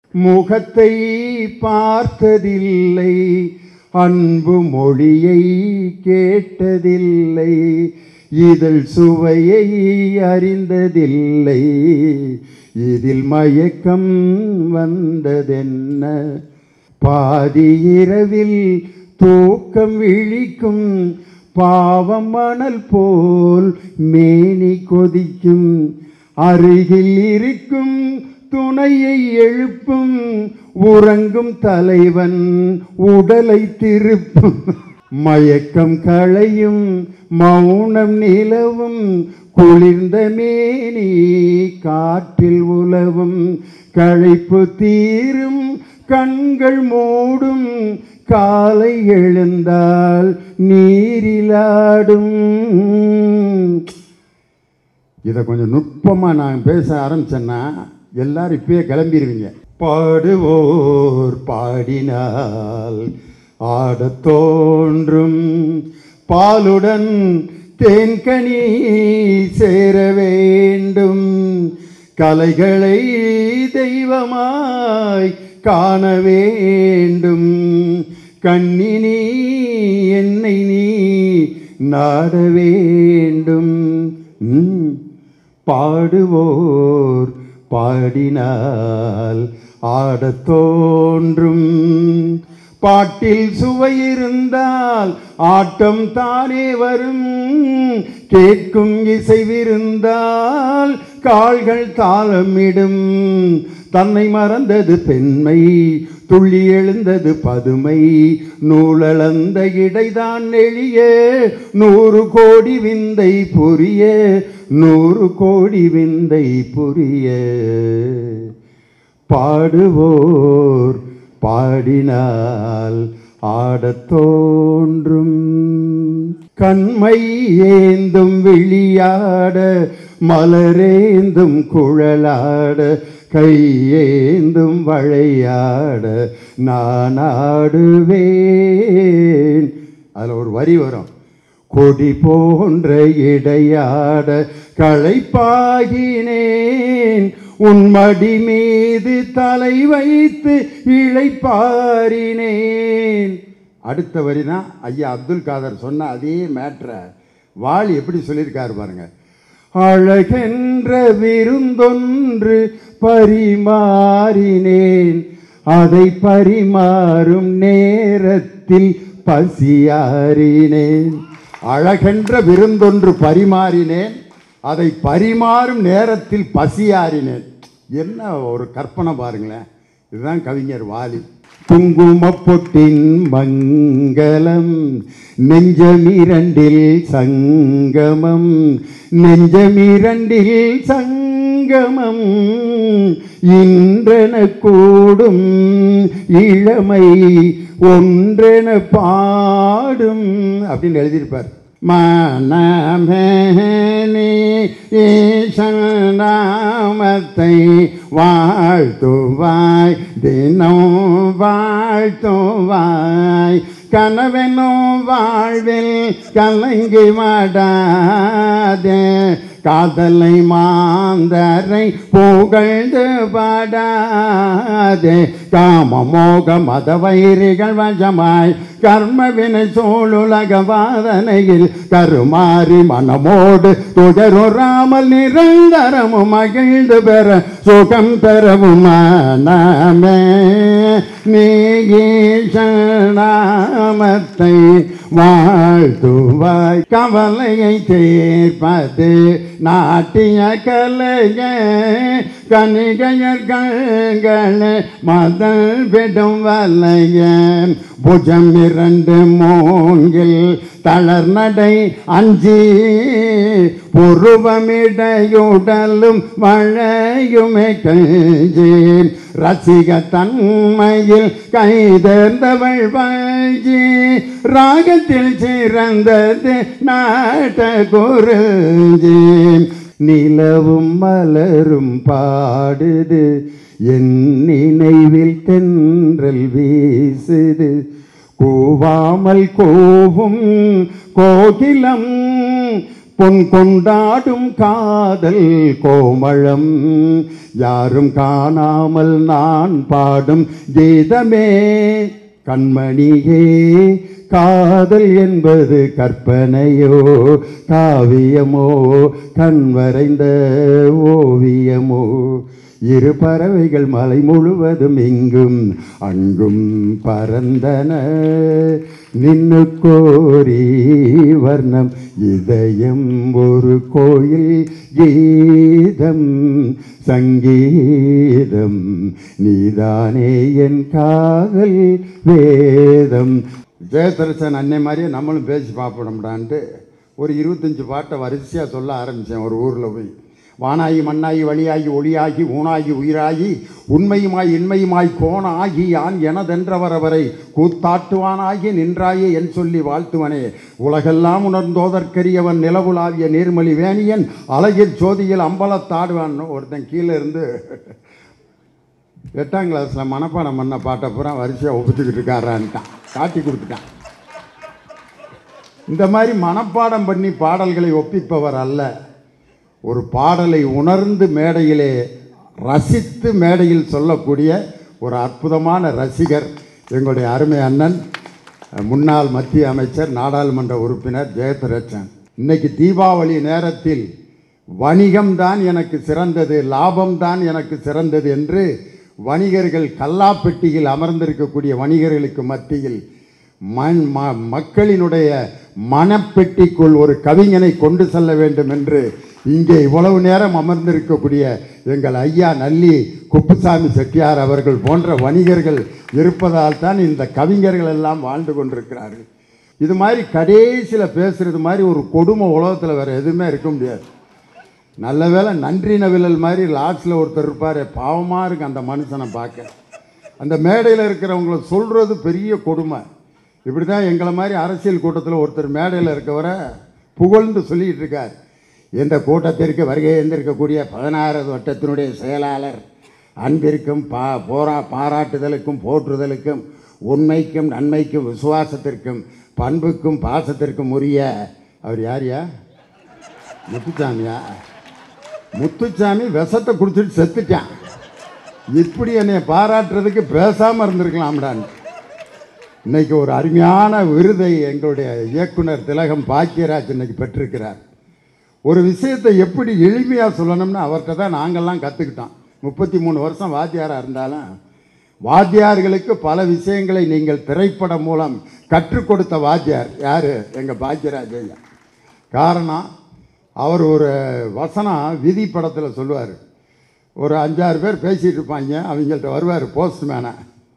முகத்தை பார்த்ததில்லை அன்பு மொழியை கேட்டதில்லை இதழ் சுவையை அறிந்ததில்லை இதில் மயக்கம் வந்ததென்ன பாதி இரவில் தூக்கம் விழிக்கும் பாவம் மணல் போல் மேனி கொதிக்கும் அருகில் இருக்கும் துணையை எழுப்பும் உறங்கும் தலைவன் உடலை திருப்பும் மயக்கம் களையும் மௌனம் நிலவும் குளிர்ந்த மேனி காற்றில் உலவும் களைப்பு தீரும் கண்கள் மூடும் காலை எழுந்தால் நீரிலாடும் இதை கொஞ்சம் நுட்பமாக நான் பேச ஆரம்பிச்சேன்னா எல்லாரும் இப்பயே கிளம்பிடுவீங்க பாடுவோர் பாடினால் ஆடத் தோன்றும் பாலுடன் தேன்கனி சேர வேண்டும் கலைகளை தெய்வமாய் காண வேண்டும் கண்ணினி என்னை நீ நாட வேண்டும் ம். பாடுவோர் பாடினால் ஆடத் தோன்றும் பாட்டில் சுவை இருந்தால் ஆட்டம் தானே வரும் கேட்கும் இசைவிருந்தால் கால்கள் தாளமிடும் தன்னை மறந்தது பெண்மை துள்ளி எழுந்தது பதுமை நூலளந்த இடைதான் எளிய நூறு கோடி விந்தை புரிய நூறு கோடி விந்தை புரிய பாடுவோர் பாடினால் ஆடத் தோன்றும் கண்மை ஏந்தும் விழியாட மலரேந்தும் குழலாட கையேந்தும் வளையாட நான் ஆடுவேன் அதில் ஒரு வரி வரும் கொடி போன்ற இடையாட களைப்பாகினேன் உன் மடி மீது தலை வைத்து இழைப்பாரினேன் அடுத்த வரி தான் ஐயா அப்துல் காதர் சொன்ன அதே மேட்ரை வாலி எப்படி சொல்லியிருக்காரு பாருங்க அழகென்ற விருந்தொன்று பரிமாறினேன் அதை பரிமாறும் நேரத்தில் பசியாறினேன் அழகென்ற விருந்தொன்று பரிமாறினேன் அதை பரிமாறும் நேரத்தில் பசியாறினேன் என்ன ஒரு கற்பனை பாருங்களேன் இதுதான் கவிஞர் வாலி குங்குமப்பொட்டின் மங்களம் நெஞ்சமிரண்டில் சங்கமம் நெஞ்சமிரண்டில் சங்கமம் இன்றென கூடும் இளமை ஒன்றென பாடும் அப்படின்னு எழுதியிருப்பார் மனமேனி ஈசனாமத்தை வாழ்த்துவாய் தினம் வாழ்த்துவாய் கனவெனும் வாழ்வில் கலங்கி வாடாதே காதலை மாந்தரை புகழ்ந்து பாடாதே காம மோக மத வைரிகள் வசமாய் கர்மவினை சூழுலக வாதனையில் கருமாறி மனமோடு துயருறாமல் நிரந்தரமும் மகிழ்ந்து பெற சுகம் பெறவும் மனமே நீஷணாமத்தை வாழ்த்துவாய் கவலையை தீர்ப்பது நாட்டிய கலைய கணிகையர்கள் மதல் விடும் வலைய புஜம் இரண்டு மூங்கில் தளர் நடை அஞ்சி புருவமிடையுடலும் வளையுமே கஞ்சி ரசிக தன்மையில் கைதேர்ந்தவள் வாஞ்சி ராகத்தில் சிறந்தது நாட்ட குறிஞ்சி நிலவும் மலரும் பாடுது என் நினைவில் தென்றல் வீசுது கூவாமல் கூவும் கோகிலம் பொன் கொண்டாடும் காதல் கோமளம் யாரும் காணாமல் நான் பாடும் கீதமே கண்மணியே காதல் என்பது கற்பனையோ காவியமோ கண் வரைந்த ஓவியமோ இரு பறவைகள் மலை முழுவதும் இங்கும் அங்கும் பறந்தன நின்னு கோரி வர்ணம் இதயம் ஒரு கோயில் கீதம் சங்கீதம் நீதானே என் காதல் வேதம் ஜெயதரசன் அன்னை மாதிரியே நம்மளும் பேசி பார்ப்போம்டான்ட்டு ஒரு இருபத்தஞ்சு பாட்டை வரிசையாக சொல்ல ஆரம்பித்தேன் ஒரு ஊரில் போய் வானாகி மண்ணாகி வழியாகி ஒளியாகி ஊனாகி உயிராகி உண்மையுமாய் இன்மையுமாய் கோணாகி யான் எனதென்றவரவரை கூத்தாட்டுவானாகி நின்றாயே என் சொல்லி வாழ்த்துவனே உலகெல்லாம் உணர்ந்தோதற்கரியவன் நிலவுலாவிய நீர்மலி வேணியன் அழகிற் ஜோதியில் அம்பலத்தாடுவான் ஒருத்தன் கீழே இருந்து எட்டாம் கிளாஸில் மனப்பாடம் பண்ண பாட்டை பூரா வரிசையாக ஒப்பிச்சுக்கிட்டு இருக்காரான்ட்டான் காட்டி கொடுத்துட்டான் இந்த மாதிரி மனப்பாடம் பண்ணி பாடல்களை ஒப்பிப்பவர் அல்ல ஒரு பாடலை உணர்ந்து மேடையிலே ரசித்து மேடையில் சொல்லக்கூடிய ஒரு அற்புதமான ரசிகர் எங்களுடைய அருமை அண்ணன் முன்னாள் மத்திய அமைச்சர் நாடாளுமன்ற உறுப்பினர் ஜெயத்ரட்சன் இன்னைக்கு தீபாவளி நேரத்தில் வணிகம்தான் எனக்கு சிறந்தது லாபம்தான் எனக்கு சிறந்தது என்று வணிகர்கள் கல்லாப்பெட்டியில் அமர்ந்திருக்கக்கூடிய வணிகர்களுக்கு மத்தியில் மண் ம மக்களினுடைய மனப்பெட்டிக்குள் ஒரு கவிஞனை கொண்டு செல்ல வேண்டும் என்று இங்கே இவ்வளவு நேரம் அமர்ந்திருக்கக்கூடிய எங்கள் ஐயா நல்லி குப்புசாமி செட்டியார் அவர்கள் போன்ற வணிகர்கள் இருப்பதால் தான் இந்த கவிஞர்கள் எல்லாம் வாழ்ந்து கொண்டிருக்கிறார்கள் இது மாதிரி கடைசியில் பேசுறது மாதிரி ஒரு கொடுமை உலகத்தில் வேற எதுவுமே இருக்க முடியாது நல்ல வேளை நன்றி நவிழல் மாதிரி லாஸ்டில் ஒருத்தர் இருப்பார் பாவமாக இருக்கு அந்த மனுஷனை பார்க்க அந்த மேடையில் இருக்கிறவங்கள சொல்கிறது பெரிய கொடுமை இப்படி தான் எங்களை மாதிரி அரசியல் கூட்டத்தில் ஒருத்தர் மேடையில் இருக்கவரை புகழ்ந்து சொல்லிக்கிட்டு இருக்கார் இந்த கூட்டத்திற்கு வருகை இருந்திருக்கக்கூடிய பதினாறாவது வட்டத்தினுடைய செயலாளர் அன்பிற்கும் பா போரா பாராட்டுதலுக்கும் போற்றுதலுக்கும் உண்மைக்கும் நன்மைக்கும் விசுவாசத்திற்கும் பண்புக்கும் பாசத்திற்கும் உரிய அவர் யாரியா முத்துச்சாமியா முத்துச்சாமி விஷத்தை குடிச்சிட்டு செத்துட்டான் இப்படி என்னை பாராட்டுறதுக்கு பேசாமல் இருந்திருக்கலாம்டான்னு இன்னைக்கு ஒரு அருமையான விருதை எங்களுடைய இயக்குனர் திலகம் பாக்கியராஜ் இன்னைக்கு பெற்றிருக்கிறார் ஒரு விஷயத்தை எப்படி எளிமையாக சொல்லணும்னு அவர்கிட்ட தான் நாங்கள்லாம் கற்றுக்கிட்டோம் முப்பத்தி மூணு வருஷம் வாத்தியாராக இருந்தாலும் வாத்தியார்களுக்கு பல விஷயங்களை நீங்கள் திரைப்படம் மூலம் கற்றுக் கொடுத்த வாத்தியார் யார் எங்கள் பாக்கியராஜ் ஐயா காரணம் அவர் ஒரு வசனம் விதி படத்தில் சொல்லுவார் ஒரு அஞ்சாறு பேர் பேசிகிட்டு இருப்பாங்க அவங்கள்ட்ட வருவார் போஸ்ட்மேனை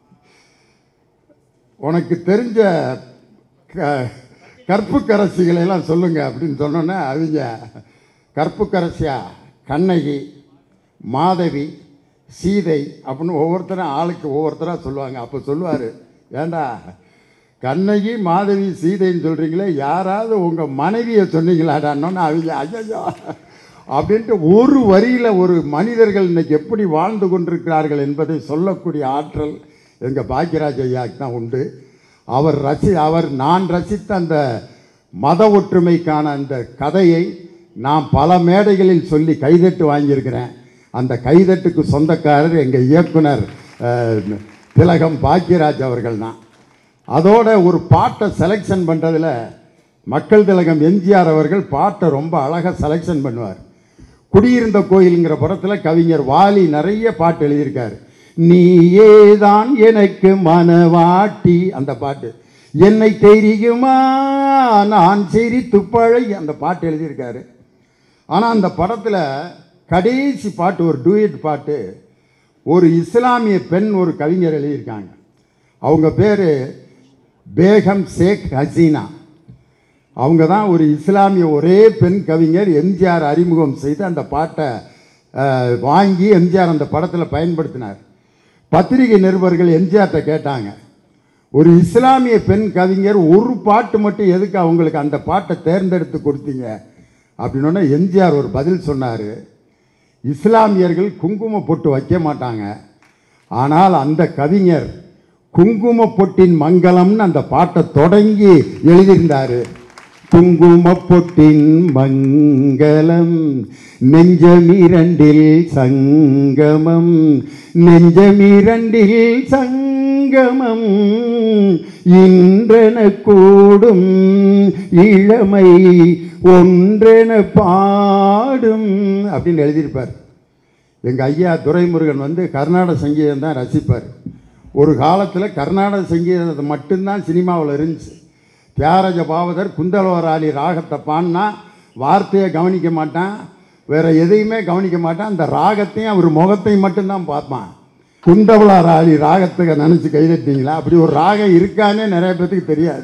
உனக்கு தெரிஞ்ச க கற்புக்கரசிகளை எல்லாம் சொல்லுங்க அப்படின்னு சொன்னோன்னே அவங்க கற்புக்கரசியா கண்ணகி மாதவி சீதை அப்படின்னு ஒவ்வொருத்தரும் ஆளுக்கு ஒவ்வொருத்தராக சொல்லுவாங்க அப்போ சொல்லுவார் ஏண்டா கண்ணகி மாதவி சீதைன்னு சொல்கிறீங்களே யாராவது உங்கள் மனைவியை சொன்னீங்களாடான்னொன்னு அவங்க ஐயோ அப்படின்ட்டு ஒரு வரியில் ஒரு மனிதர்கள் இன்னைக்கு எப்படி வாழ்ந்து கொண்டிருக்கிறார்கள் என்பதை சொல்லக்கூடிய ஆற்றல் எங்கள் பாக்கியராஜ் ஐயாவுக்கு தான் உண்டு அவர் ரசி அவர் நான் ரசித்த அந்த மத ஒற்றுமைக்கான அந்த கதையை நான் பல மேடைகளில் சொல்லி கைதட்டு வாங்கியிருக்கிறேன் அந்த கைதட்டுக்கு சொந்தக்காரர் எங்கள் இயக்குனர் அஹ், திலகம் பாக்கியராஜ் அவர்கள் தான் அதோட ஒரு பாட்டை செலெக்ஷன் பண்ணுறதுல மக்கள் திலகம் எம்ஜிஆர் அவர்கள் பாட்டை ரொம்ப அழகாக செலெக்ஷன் பண்ணுவார் குடியிருந்த கோயிலுங்கிற படத்தில் கவிஞர் வாலி நிறைய பாட்டு எழுதியிருக்காரு நீயேதான் எனக்கு மனவாட்டி அந்த பாட்டு என்னை தெரியுமா நான் சிரித்து பழகி அந்த பாட்டு எழுதியிருக்காரு ஆனால் அந்த படத்தில் கடைசி பாட்டு ஒரு டூயட் பாட்டு ஒரு இஸ்லாமிய பெண் ஒரு கவிஞர் எழுதியிருக்காங்க அவங்க பேர் பேகம் ஷேக் ஹசீனா அவங்க தான் ஒரு இஸ்லாமிய ஒரே பெண் கவிஞர் எம்ஜிஆர் அறிமுகம் செய்து அந்த பாட்டை அஹ், வாங்கி எம்ஜிஆர் அந்த படத்தில் பயன்படுத்தினார் பத்திரிகை நிருபர்கள் எம்ஜிஆர்கிட்ட கேட்டாங்க ஒரு இஸ்லாமிய பெண் கவிஞர் ஒரு பாட்டு மட்டும் எதுக்கு அவங்களுக்கு அந்த பாட்டை தேர்ந்தெடுத்து கொடுத்தீங்க அப்படின்னோடனே எம்ஜிஆர் ஒரு பதில் சொன்னார் இஸ்லாமியர்கள் குங்கும பொட்டு வைக்க மாட்டாங்க ஆனால் அந்த கவிஞர் குங்கும பொட்டின் மங்களம்னு அந்த பாட்டை தொடங்கி எழுதியிருந்தார் குங்கும பொட்டின் மங்களம் நெஞ்சமிரண்டில் சங்கமம் நெஞ்சமிரண்டில் சங்கமம் இன்றென கூடும் இளமை ஒன்றென பாடும் அப்படின்னு எழுதியிருப்பார் எங்கள் ஐயா துரைமுருகன் வந்து கர்நாடக சங்கீதம் தான் ரசிப்பார் ஒரு காலத்தில் கர்நாடக சங்கீதத்தை மட்டும்தான் சினிமாவில் இருந்துச்சு தியாகராஜ பாவதர் குந்தலவராளி ராகத்தை பாடினா வார்த்தையை கவனிக்க மாட்டான் வேற எதையுமே கவனிக்க மாட்டான் அந்த ராகத்தையும் அவர் முகத்தையும் மட்டும்தான் பார்ப்பான் குந்தவளாராளி ராகத்தை நினச்சி கைதட்டிங்களா அப்படி ஒரு ராகம் இருக்கானே நிறைய பேத்துக்கு தெரியாது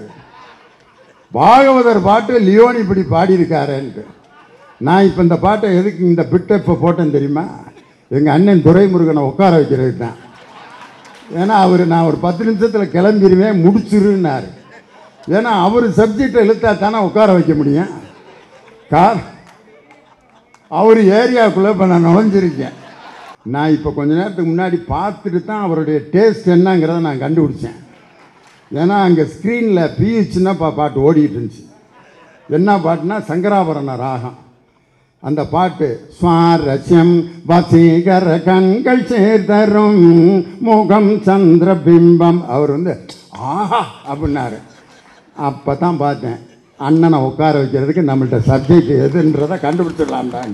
பாகவதர் பாட்டு லியோனி இப்படி பாடியிருக்காருன்ட்டு நான் இப்போ இந்த பாட்டை எதுக்கு இந்த பிட்டை இப்போ போட்டேன் தெரியுமா எங்கள் அண்ணன் துரைமுருகனை உட்கார வைக்கிறது தான் ஏன்னா அவர் நான் ஒரு பத்து நிமிஷத்தில் கிளம்பிடுவேன் முடிச்சிருன்னாரு ஏன்னா அவர் சப்ஜெக்டை இழுத்தா தானே உட்கார வைக்க முடியும் கார் அவர் ஏரியாவுக்குள்ளே இப்போ நான் நுழைஞ்சிருக்கேன் நான் இப்போ கொஞ்ச நேரத்துக்கு முன்னாடி பார்த்துட்டு தான் அவருடைய டேஸ்ட் என்னங்கிறத நான் கண்டுபிடிச்சேன் ஏன்னா அங்கே ஸ்க்ரீனில் பியு சின்னப்பா பாட்டு ஓடிட்டு இருந்துச்சு என்ன பாட்டுனா சங்கராபரண ராகம் அந்த பாட்டு சுவாரஸ்யம் வசீகர கண்கள் சேர்தரும் முகம் சந்திர பிம்பம் அவர் வந்து ஆஹா அப்படின்னாரு அப்போ தான் பார்த்தேன் அண்ணனை உட்கார வைக்கிறதுக்கு நம்மள்ட்ட சப்ஜெக்ட் எதுன்றதை கண்டுபிடிச்சிடலான்டான்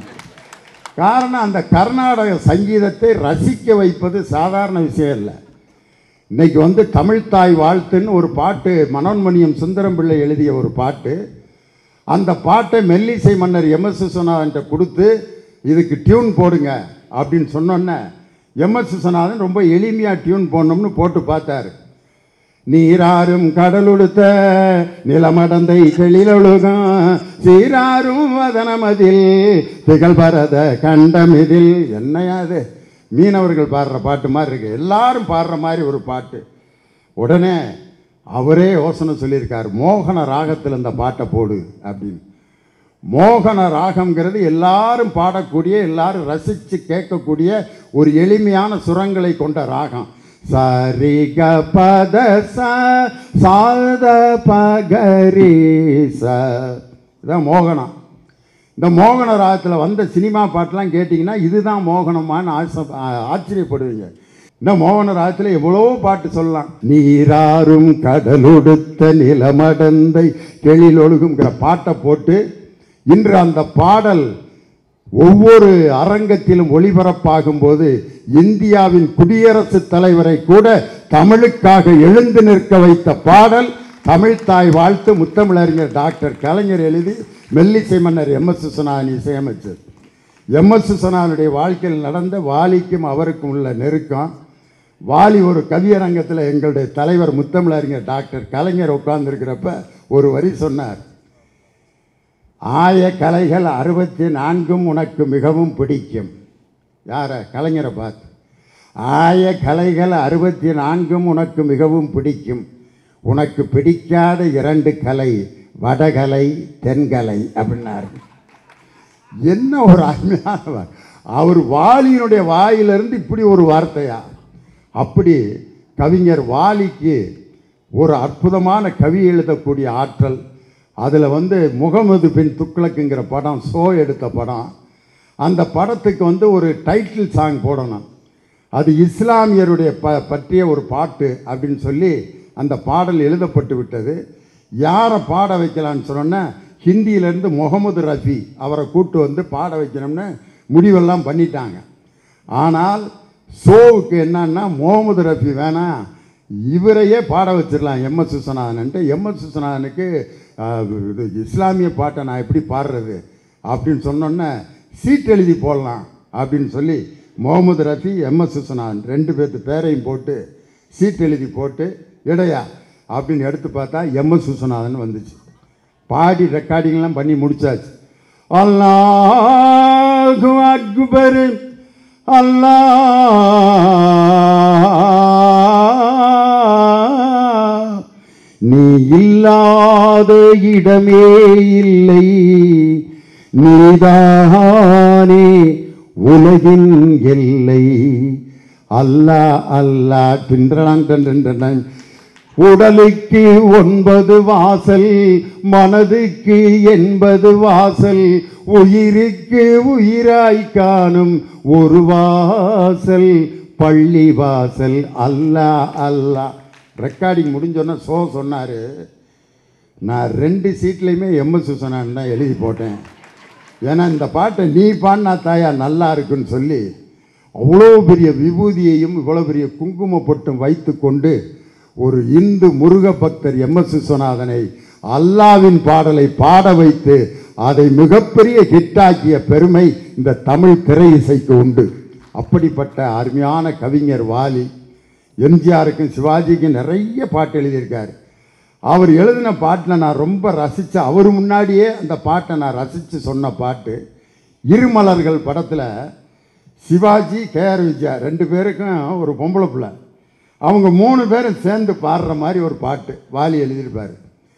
காரணம் அந்த கர்நாடக சங்கீதத்தை ரசிக்க வைப்பது சாதாரண விஷயம் இல்லை இன்னைக்கு வந்து தமிழ்த்தாய் வாழ்த்துன்னு ஒரு பாட்டு மனோன்மணியம் சுந்தரம் பிள்ளை எழுதிய ஒரு பாட்டு அந்த பாட்டை மெல்லிசை மன்னர் எம்எஸ் விஸ்வநாதன்ட்ட கொடுத்து இதுக்கு டியூன் போடுங்க அப்படின்னு சொன்னோன்னே எம்எஸ் விஸ்வநாதன் ரொம்ப எளிமையாக டியூன் போடணும்னு போட்டு பார்த்தாரு நீராறும் கடலுடுத்த நிலமடந்தை செழிலொழுகம் சீராறும் வதனமதில் திகழ் பரத கண்டமிதில் என்னையா அது மீனவர்கள் பாடுற பாட்டு மாதிரி இருக்கு எல்லாரும் பாடுற மாதிரி ஒரு பாட்டு உடனே அவரே யோசனை சொல்லியிருக்கார் மோகன ராகத்தில் இந்த பாட்டை போடு அப்படின்னு மோகன ராகம்ங்கிறது எல்லாரும் பாடக்கூடிய எல்லாரும் ரசித்து கேட்கக்கூடிய ஒரு எளிமையான சுரங்களை கொண்ட ராகம் சரி க பத ச சாத பகரி ச இதான் மோகனம் இந்த மோகன ராகத்தில் வந்த சினிமா பாட்டெலாம் கேட்டிங்கன்னா இதுதான் மோகனமான்னு ஆசை ஆ- ஆச்சரியப்படுவீங்க இந்த மோகன ராகத்தில் எவ்வளோ பாட்டு சொல்லலாம் நீராறும் கடலொடுத்த நிலமடந்தை கெளிலொழுகுங்கிற பாட்டை போட்டு இன்று அந்த பாடல் ஒவ்வொரு அரங்கத்திலும் ஒளிபரப்பாகும் போது இந்தியாவின் குடியரசுத் தலைவரை கூட தமிழுக்காக எழுந்து நிற்க வைத்த பாடல் தமிழ்த்தாய் வாழ்த்து முத்தமிழறிஞர் டாக்டர் கலைஞர் எழுதி மெல்லிசை மன்னர் எம் எஸ் விஸ்வநாதன் இசையமைச்சர் எம் எஸ் விஸ்வநாதனுடைய வாழ்க்கையில் நடந்த வாலிக்கும் அவருக்கும் உள்ள நெருக்கம் வாலி ஒரு கவியரங்கத்தில் எங்களுடைய தலைவர் முத்தமிழறிஞர் டாக்டர் கலைஞர் உட்கார்ந்துருக்கிறப்ப ஒரு வரி சொன்னார் ஆய கலைகள் அறுபத்தி நான்கும் உனக்கு மிகவும் பிடிக்கும் யார கலைஞரை பார்த்து ஆய கலைகள் அறுபத்தி நான்கும் உனக்கு மிகவும் பிடிக்கும் உனக்கு பிடிக்காத இரண்டு கலை வடகலை தென்கலை அப்படின்னாரு என்ன ஒரு அருமையான வா- அவர் வாலியினுடைய வாயிலிருந்து இப்படி ஒரு வார்த்தையா அப்படி கவிஞர் வாலிக்கு ஒரு அற்புதமான கவி எழுதக்கூடிய ஆற்றல் அதில் வந்து முகமது பின் துக்ளக்குங்கிற படம் ஷோ எடுத்த படம் அந்த படத்துக்கு வந்து ஒரு டைட்டில் சாங் போடணும் அது இஸ்லாமியருடைய ப பற்றிய ஒரு பாட்டு அப்படின்னு சொல்லி அந்த பாடல் எழுதப்பட்டு விட்டது யாரை பாட வைக்கலான்னு சொன்னோன்னே ஹிந்தியிலேருந்து முகமது ரஃபி அவரை கூட்டு வந்து பாட வைக்கணும்னு முடிவெல்லாம் பண்ணிட்டாங்க ஆனால் ஷோவுக்கு என்னன்னா முகமது ரஃபி வேணாம் இவரையே பாட வச்சிடலாம் எம்எஸ் விஸ்வநாதன்ட்டு எம்எஸ் விஸ்வநாதனுக்கு ஆஹ், இது இஸ்லாமிய பாட்டை நான் எப்படி பாடுறது அப்படின்னு சொன்னோன்னே சீட் எழுதி போடலாம் அப்படின்னு சொல்லி முகமது ரஃபி எம்எஸ் விஸ்வநாதன் ரெண்டு பேர்த்து பேரையும் போட்டு சீட் எழுதி போட்டு இடையா அப்படின்னு எடுத்து பார்த்தா எம்எஸ் விஸ்வநாதன் வந்துச்சு பாடி ரெக்கார்டிங்லாம் பண்ணி முடிச்சாச்சு அல்லாஹு அக்பர் அல்லாஹ் நீ இல்லாத இடமே இல்லை நீதானே உலகின் எல்லை அல்லாஹ் அல்லாஹ் தின்றலாம் தின்றன் உடலுக்கு ஒன்பது வாசல் மனதுக்கு எண்பது வாசல் உயிருக்கு உயிராய் காணும் ஒரு வாசல் பள்ளி வாசல் அல்லா அல்லா ரெக்கார்டிங் முடிஞ்சோன்னா ஷோ சொன்னார் நான் ரெண்டு சீட்லேயுமே எம்எஸ் சுசனான் தான் எழுதி போட்டேன் ஏன்னா இந்த பாட்டை நீ பாடினா தாயா நல்லா இருக்குன்னு சொல்லி அவ்வளோ பெரிய விபூதியையும் இவ்வளோ பெரிய குங்கும பொட்டும் வைத்து கொண்டு ஒரு இந்து முருக பக்தர் எம்எஸ் விஸ்வநாதனை அல்லாவின் பாடலை பாட வைத்து அதை மிகப்பெரிய ஹிட்டாக்கிய பெருமை இந்த தமிழ் திரை இசைக்கு உண்டு அப்படிப்பட்ட அருமையான கவிஞர் வாலி எம்ஜிஆருக்கும் சிவாஜிக்கும் நிறைய பாட்டு எழுதியிருக்காரு அவர் எழுதின பாட்டில் நான் ரொம்ப ரசித்த அவர் முன்னாடியே அந்த பாட்டை நான் ரசித்து சொன்ன பாட்டு இருமலர்கள் படத்தில் சிவாஜி கேஆர் விஜயா ரெண்டு பேருக்கும் ஒரு பொம்பளை பிள்ளை அவங்க மூணு பேரும் சேர்ந்து பாடுற மாதிரி ஒரு பாட்டு வாலி எழுதியிருப்பார்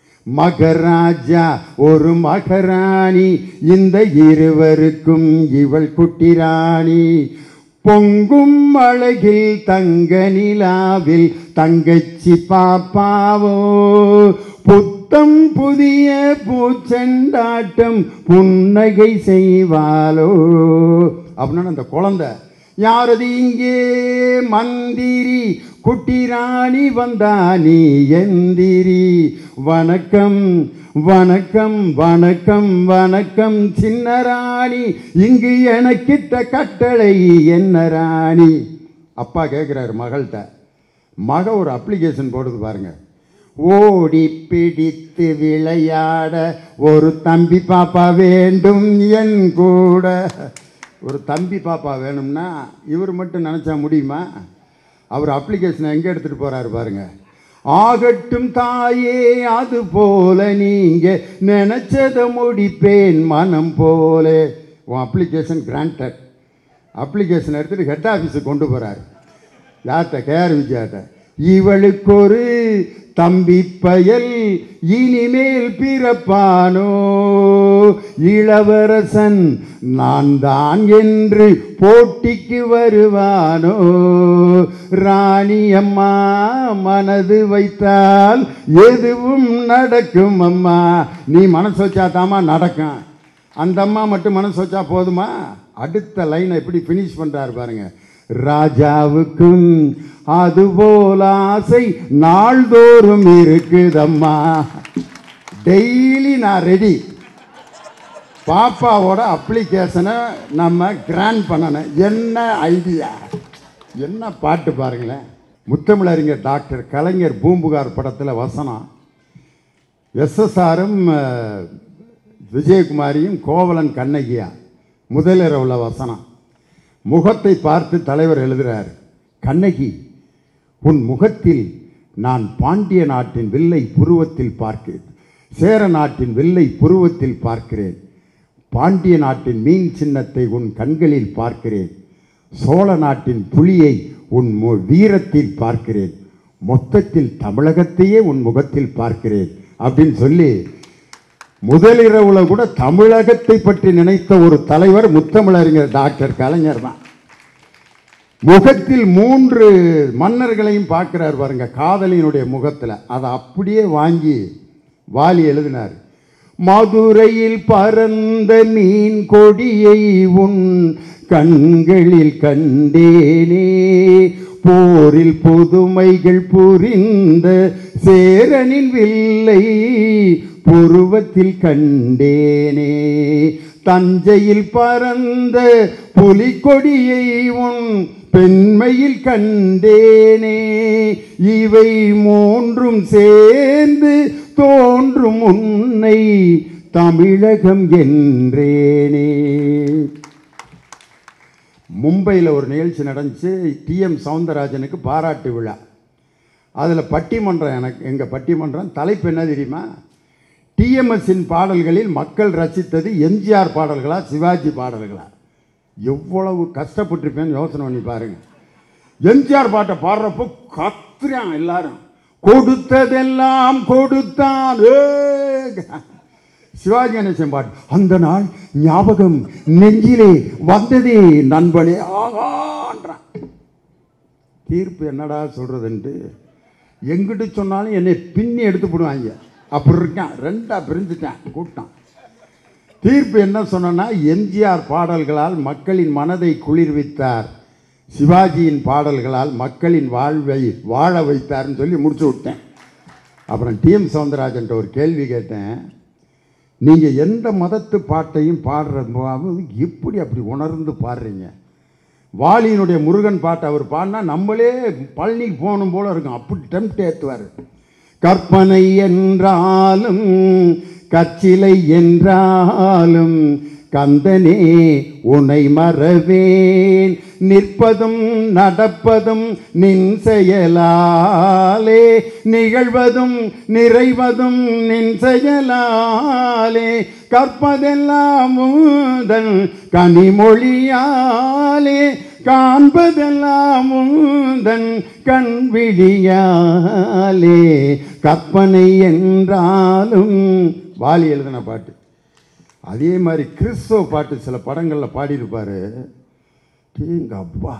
மகராஜா ஒரு மகராணி இந்த இருவருக்கும் இவள் குட்டிராணி பொங்கும் அழகில் தங்க நிலாவில் தங்கச்சி பாப்பாவோ புத்தம் புதிய பூச்செண்டாட்டம் புன்னகை செய்வாளோ அப்படின்னு அந்த குழந்தை யாரது இங்கே மந்திரி குட்டி ராணி வந்தா நீ எந்திரி வணக்கம் வணக்கம் வணக்கம் வணக்கம் சின்ன ராணி இங்கு எனக்கிட்ட கட்டளை என்ன ராணி அப்பா கேட்குறாரு மகள்கிட்ட மக ஒரு அப்ளிகேஷன் போடுது பாருங்க ஓடி பிடித்து விளையாட ஒரு தம்பி பாப்பா வேண்டும் என் கூட ஒரு தம்பி பாப்பா வேணும்னா இவர் மட்டும் நினச்சா முடியுமா அவர் அப்ளிகேஷனை எங்கே எடுத்துகிட்டு போகிறாரு பாருங்க ஆகட்டும் தாயே அது போல நீங்க நினைச்சதை முடிப்பேன் மனம் போல உன் அப்ளிகேஷன் கிராண்டட் அப்ளிகேஷன் எடுத்துகிட்டு ஹெட் ஆஃபீஸுக்கு கொண்டு போகிறாரு யார்கிட்ட கேஆர் விஜயாட்ட இவளுக்கு ஒரு தம்பி பயல் இனிமேல் பிறப்பானோ இளவரசன் நான் தான் என்று போட்டிக்கு வருவானோ ராணி அம்மா மனது வைத்தால் எதுவும் நடக்கும் அம்மா நீ மனசு வச்சா தாமா நடக்கும் அந்த அம்மா மட்டும் மனசு வச்சா போதுமா அடுத்த லைனை எப்படி ஃபினிஷ் பண்ணுறாரு பாருங்க ராஜாவுக்கும் அதுபோல ஆசை நாள்தோறும் இருக்குதம்மா டெய்லி நான் ரெடி பாப்பாவோட அப்ளிகேஷனை நம்ம கிராண்ட் பண்ணணும் என்ன ஐடியா என்ன பாட்டு பாருங்களேன் முத்தமிழறிஞர் டாக்டர் கலைஞர் பூம்புகார் படத்தில் வசனம் எஸ்எஸ்ஆரும் விஜயகுமாரியும் கோவலன் கண்ணகியா முதலிரவுல வசனம் முகத்தை பார்த்து தலைவர் எழுதுகிறார் கண்ணகி உன் முகத்தில் நான் பாண்டிய நாட்டின் வில்லை புருவத்தில் பார்க்கிறேன் சேர நாட்டின் வில்லை புருவத்தில் பார்க்கிறேன் பாண்டிய நாட்டின் மீன் சின்னத்தை உன் கண்களில் பார்க்கிறேன் சோழ நாட்டின் புலியை உன் மு- வீரத்தில் பார்க்கிறேன் மொத்தத்தில் தமிழகத்தையே உன் முகத்தில் பார்க்கிறேன் அப்படின்னு சொல்லி முதலிரவுல கூட தமிழகத்தை பற்றி நினைத்த ஒரு தலைவர் முத்தமிழறிஞர் டாக்டர் கலைஞர் தான் முகத்தில் மூன்று மன்னர்களையும் பார்க்கிறார் பாருங்க காதலியினுடைய முகத்தில் அதை அப்படியே வாங்கி வாலி எழுதினார் மதுரையில் பறந்த மீன் கொடியை உன் கண்களில் கண்டேனே போரில் புதுமைகள் புரிந்த சேரனின் வில்லை புருவத்தில் கண்டேனே தஞ்சையில் பறந்த புலிக்கொடியை உன் பெண்மையில் கண்டேனே இவை மூன்றும் சேர்ந்து தோன்றும் உன்னை தமிழகம் என்றேனே மும்பையில் ஒரு நிகழ்ச்சி நடந்துச்சு டிஎம் சவுந்தரராஜனுக்கு பாராட்டு விழா அதில் பட்டிமன்றம் எனக்கு எங்கள் பட்டிமன்றம் தலைப்பு என்ன தெரியுமா டிஎம்எஸ்ஸின் பாடல்களில் மக்கள் ரசித்தது எம்ஜிஆர் பாடல்களா சிவாஜி பாடல்களா எவ்வளவு கஷ்டப்பட்டிருப்பேன்னு யோசனை பண்ணி பாருங்க எம்ஜிஆர் பாட்டை பாடுறப்போ கத்துறான் எல்லாரும் கொடுத்ததெல்லாம் கொடுத்தான் ஏ! சிவாஜி கணேசன் பாட்டு அந்த நாள் ஞாபகம் நெஞ்சிலே வந்ததே நண்பனே ஆகான்றான் தீர்ப்பு என்னடா சொல்றதுன்ட்டு எங்கிட்டு சொன்னாலும் என்னை பின்னி எடுத்து போடுவாங்க அப்படி இருக்கான் ரெண்டா பிரிஞ்சுட்டான் கூட்டம் தீர்ப்பு என்ன சொன்னா எம்ஜிஆர் பாடல்களால் மக்களின் மனதை குளிர்வித்தார் சிவாஜியின் பாடல்களால் மக்களின் வாழ்வை வாழ வைத்தார்னு சொல்லி முடிச்சு விட்டேன் அப்புறம் டிஎம் சவுந்தரராஜன்ட்ட ஒரு கேள்வி கேட்டேன் நீங்கள் எந்த மதத்து பாட்டையும் பாடுற போது எப்படி அப்படி உணர்ந்து பாடுறீங்க வாலியினுடைய முருகன் பாட்டை அவர் பாடினா நம்மளே பழனிக்கு போகணும் போல இருக்கும் அப்படி டெம்ட் ஏற்றுவார் கற்பனை என்றாலும் கச்சிலை என்றாலும் கந்தனே உனை மறவேன் நிற்பதும் நடப்பதும் நின் செயலாலே நிகழ்வதும் நிறைவதும் நின் செயலாலே கற்பதெல்லாம் உந்தன் கனிமொழியாலே காண்பதெல்லாம் உந்தன் கண் விழியாலே கற்பனை என்றாலும் வாலி எழுதின பாட்டு அதே மாதிரி கிறிஸ்தவ பாட்டு சில படங்களில் பாடியிருப்பாரு எங்க அப்பா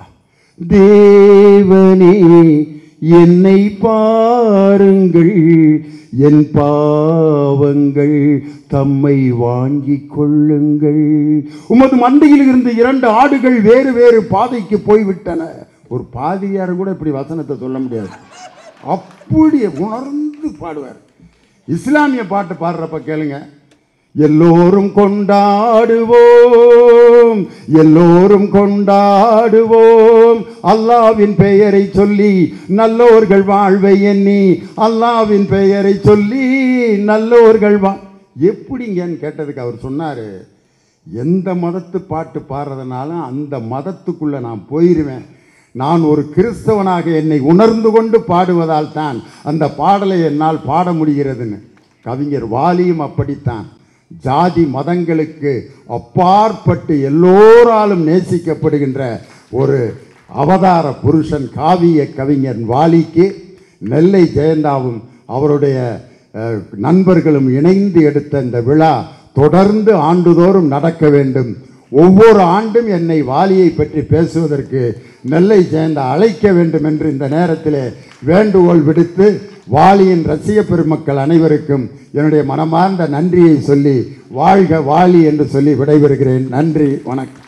தேவனே என்னை பாருங்கள் என் பாவங்கள் தம்மை வாங்கிக் கொள்ளுங்கள் உமது மண்டையில் இருந்து இரண்டு ஆடுகள் வேறு வேறு பாதைக்கு போய்விட்டன ஒரு பாதியார் கூட இப்படி வசனத்தை சொல்ல முடியாது அப்படி உணர்ந்து பாடுவார் இஸ்லாமிய பாட்டு பாடுறப்ப கேளுங்க எல்லோரும் கொண்டாடுவோம் எல்லோரும் கொண்டாடுவோம் அல்லாவின் பெயரை சொல்லி நல்லோர்கள் வாழ்வை எண்ணி அல்லாவின் பெயரை சொல்லி நல்லோர்கள் வா எப்படிங்கன்னு கேட்டதுக்கு அவர் சொன்னார் எந்த மதத்து பாட்டு பாடுறதுனாலும் அந்த மதத்துக்குள்ளே நான் போயிடுவேன் நான் ஒரு கிறிஸ்தவனாக என்னை உணர்ந்து கொண்டு பாடுவதால் தான் அந்த பாடலை என்னால் பாட முடிகிறதுன்னு கவிஞர் வாலியும் அப்படித்தான் ஜாதி மதங்களுக்கு அப்பாற்பட்டு எல்லோராலும் நேசிக்கப்படுகின்ற ஒரு அவதார புருஷன் காவிய கவிஞர் வாலிக்கு நெல்லை ஜெயந்தாவும் அவருடைய அஹ், நண்பர்களும் இணைந்து எடுத்த இந்த விழா தொடர்ந்து ஆண்டுதோறும் நடக்க வேண்டும் ஒவ்வொரு ஆண்டும் என்னை வாலியை பற்றி பேசுவதற்கு நெல்லை ஜெயந்தா அழைக்க வேண்டும் என்று இந்த நேரத்திலே வேண்டுகோள் விடுத்து வாலியின் ரசிக பெருமக்கள் அனைவருக்கும் என்னுடைய மனமார்ந்த நன்றியை சொல்லி வாழ்க வாலி என்று சொல்லி விடைபெறுகிறேன் நன்றி வணக்கம்